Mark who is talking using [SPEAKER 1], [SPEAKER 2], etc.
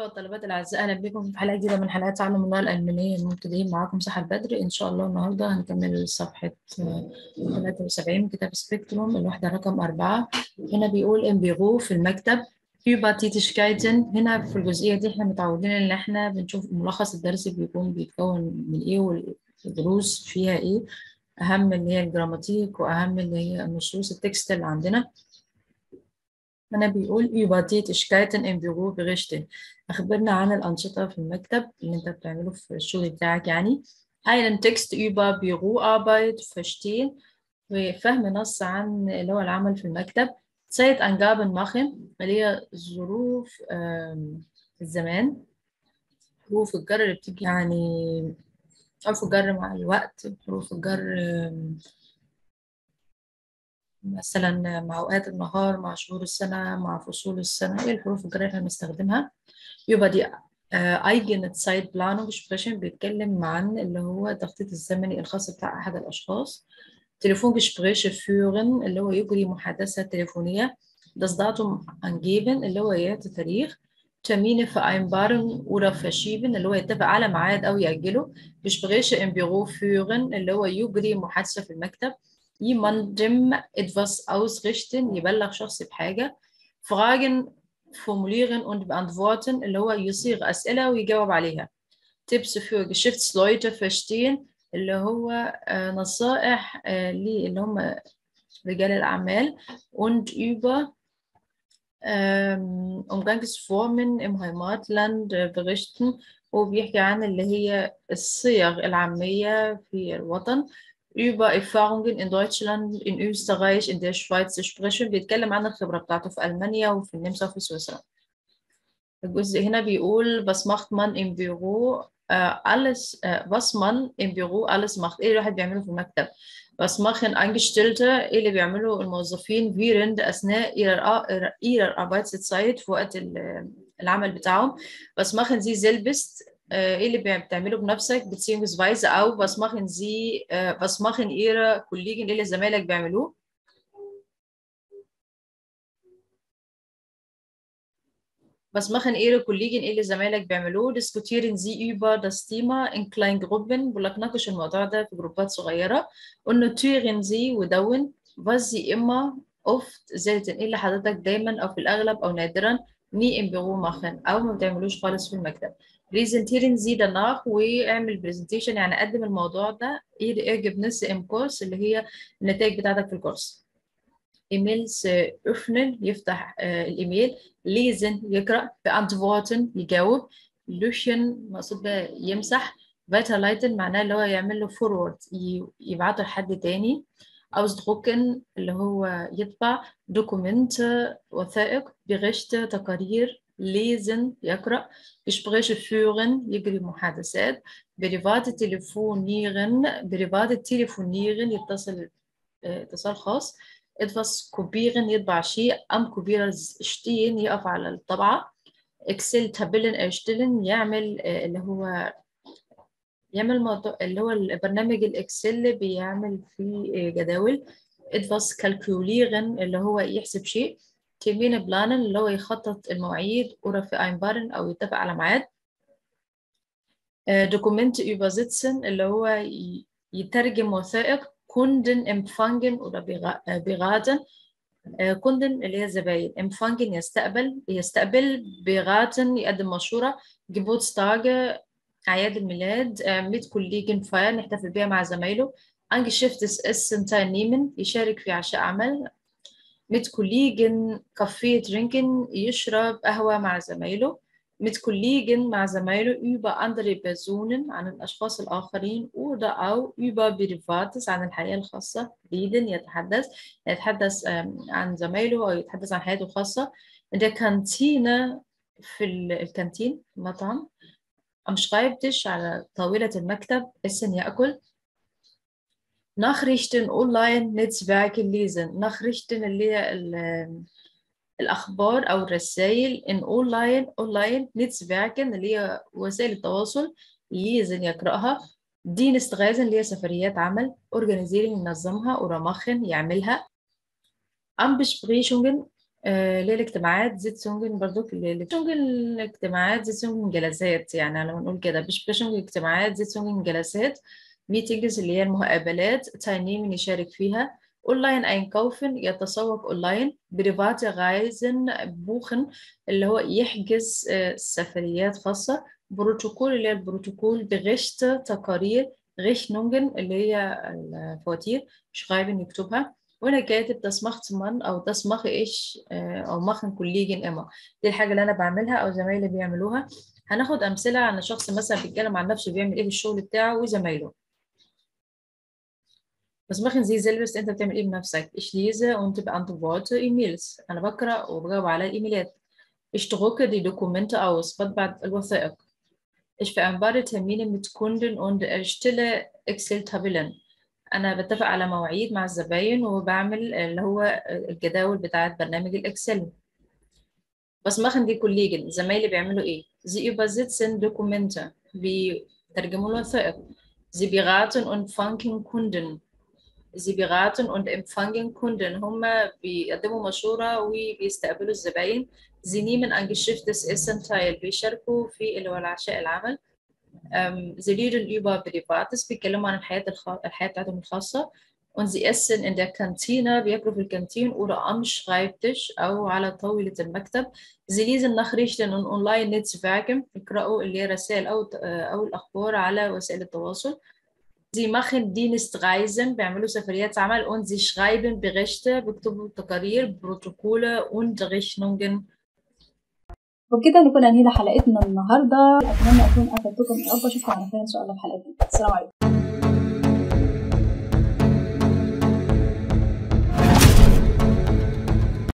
[SPEAKER 1] والطلبات الأعزاء أهلا بكم في حلقة جديدة من حلقات تعلم اللغة الألمانية المبتدئين معاكم سحر بدر إن شاء الله النهاردة هنكمل صفحة آه، 73 من كتاب سبيكتروم الوحدة رقم أربعة هنا بيقول إن بيرو في المكتب über Tätigkeiten هنا في الجزئية دي احنا متعودين إن احنا بنشوف ملخص الدرس بيكون بيتكون من إيه والدروس فيها إيه أهم اللي هي الجراماتيك وأهم اللي هي النصوص التكست اللي عندنا هنا بيقول über Tätigkeiten im Büro berichten أخبرنا عن الأنشطة في المكتب اللي أنت بتعمله في الشغل بتاعك يعني einen Text über Büroarbeit verstehen وفهم نص عن اللي هو العمل في المكتب Zeitangaben machen اللي هي ظروف آم، الزمان حروف الجر اللي بتيجي يعني حروف الجر مع الوقت حروف الجر آم، مثلا مع أوقات النهار مع شهور السنة مع فصول السنة إيه الحروف الجريئة اللي هنستخدمها يبقى دي آه، eigene Zeitplanung sprechen بيتكلم عن اللي هو التخطيط الزمني الخاص بتاع أحد الأشخاص Telefongespräche führen اللي هو يجري محادثة تليفونية das Datum angeben اللي هو يعطي تاريخ Termine vereinbaren oder verschieben اللي هو يتفق على ميعاد أو يأجله Gespräche im Büro führen اللي هو يجري محادثة في المكتب jemandem etwas ausrichten يبلغ شخص بحاجة Fragen formulieren und beantworten اللي هو يصيغ أسئلة ويجاوب عليها Tipps für Geschäftsleute verstehen اللي هو آه، نصائح آه، لي- اللي هم رجال الأعمال und über ähm, Umgangsformen im Heimatland äh, berichten وبيحكي عن اللي هي الصيغ العامية في الوطن über Erfahrungen in Deutschland, in Österreich, in der Schweiz zu sprechen بيتكلم عن الخبرة بتاعته في ألمانيا وفي النمسا وفي سويسرا الجزء هنا بيقول was macht man im Büro äh, alles äh, was man im Büro alles macht ايه الواحد بيعمله في المكتب was machen Angestellte ايه اللي بيعملوا الموظفين während أثناء ihrer, Ar- ihrer Arbeitszeit في وقت ال- العمل بتاعهم was machen sie selbst äh, ايه اللي بي- بتعمله بنفسك beziehungsweise auch was machen sie äh, was machen ihre Kollegen ايه اللي زمايلك بيعملوه Was machen Ihre Kollegen, Ihre زمايلك بيعملوه؟ Diskutieren Sie über das Thema in kleinen Gruppen؟ بقول لك ناقش الموضوع ده في جروبات صغيرة. Und notieren Sie ودون was Sie immer oft selten إيه اللي حضرتك دايما أو في الأغلب أو نادرا nie im Büro machen أو ما بتعملوش خالص في المكتب. Präsentieren Sie danach واعمل presentation يعني قدم الموضوع ده Ihre Ergebnisse im Kurs اللي هي النتائج بتاعتك في الكورس. ايميلز öffnen يفتح آه، الايميل lesen يقرا beantworten يجاوب löschen مقصود بقى يمسح weiterleiten معناه اللي هو يعمل له forward ي- يبعته لحد تاني ausdrucken اللي هو يطبع دوكومنت وثائق Berichte تقارير lesen يقرأ Gespräche führen يجري محادثات private telefonieren private telefonieren يتصل آه، اتصال خاص etwas kopieren يطبع شيء am Kopierer stehen يقف على الطبعة Excel Tabellen erstellen يعمل آه، اللي هو يعمل موضوع اللي هو البرنامج الإكسل اللي بيعمل فيه آه، جداول etwas kalkulieren اللي هو يحسب شيء Termine planen اللي هو يخطط المواعيد oder vereinbaren أو يتفق على ميعاد Dokumente übersetzen اللي هو ي- يترجم وثائق Kunden empfangen oder bera- äh, beraten آه، كوندن اللي هي الزباين empfangen يستقبل يستقبل beraten يقدم مشورة Geburtstage أعياد الميلاد آه، mit Kollegen feiern يحتفل بيها مع زمايله angeschäftes Essen teilnehmen يشارك في عشاء عمل mit Kollegen Kaffee trinken يشرب قهوة مع زمايله mit Kollegen مع زمايله über andere Personen عن الأشخاص الآخرين oder auch über Privates عن الحياة الخاصة reden يتحدث يتحدث آم، عن زمايله أو يتحدث عن حياته الخاصة in der Kantine في ال- الكانتين في المطعم am Schreibtisch على طاولة المكتب essen يأكل Nachrichten online Netzwerke lesen Nachrichten اللي هي ال- الأخبار أو الرسائل in online online Netzwerken اللي هي وسائل التواصل lesen يقرأها Dienstreisen اللي هي سفريات عمل organisieren ينظمها oder machen يعملها Am Besprechungen آه ليه الاجتماعات زيت سونجن برضو سونجن الاجتماعات زيت سونجن جلسات يعني على ما نقول كده مش بشونجن اجتماعات زيت سونجن جلسات ميتينجز اللي هي المقابلات تاينيم يشارك فيها اونلاين einkaufen يتسوق اونلاين بريفات غايزن بوخن اللي هو يحجز آه، سفريات خاصة بروتوكول اللي هي البروتوكول بغشت تقارير غيشنونجن اللي هي الفواتير شرايبن يكتبها وانا كاتب das macht man او das mache ich آه، او machen Kollegen immer دي الحاجة اللي انا بعملها او زمايلي بيعملوها هناخد امثلة عن شخص مثلا بيتكلم عن نفسه بيعمل ايه في الشغل بتاعه وزمايله Was machen Sie selbst انت بتعمل ايه بنفسك ich lese und beantworte E-Mails انا بقرا وبجاوب على الايميلات ich drucke die Dokumente aus بطبع الوثائق ich vereinbare Termine mit Kunden und erstelle Excel-Tabellen انا بتفق على مواعيد مع الزباين وبعمل اللي هو الجداول بتاعه برنامج الاكسل بس machen die Kollegen زمايلي بيعملوا ايه sie übersetzen Dokumente بيترجموا الوثائق sie beraten und fangen Kunden sie beraten und empfangen Kunden هم بيقدموا مشورة وبيستقبلوا الزباين sie nehmen an Geschäftes Essen teil بيشاركوا في اللي هو العشاء العمل ähm, sie reden über Privates بيتكلموا عن الحياة الخ... الحياة بتاعتهم الخاصة und sie essen in der Kantine بياكلوا في الكانتين oder am Schreibtisch أو على طاولة المكتب sie lesen Nachrichten und Online-Netzwerken يقرأوا اللي هي رسائل أو أو الأخبار على وسائل التواصل Sie machen Dienstreisen بيعملوا سفريات عمل und sie schreiben Berichte بيكتبوا تقارير بروتوكول und Rechnungen
[SPEAKER 2] وبكده نكون انهينا حلقتنا النهارده اتمنى اكون افدتكم يا رب اشوفكم على خير ان شاء الله في حلقه السلام عليكم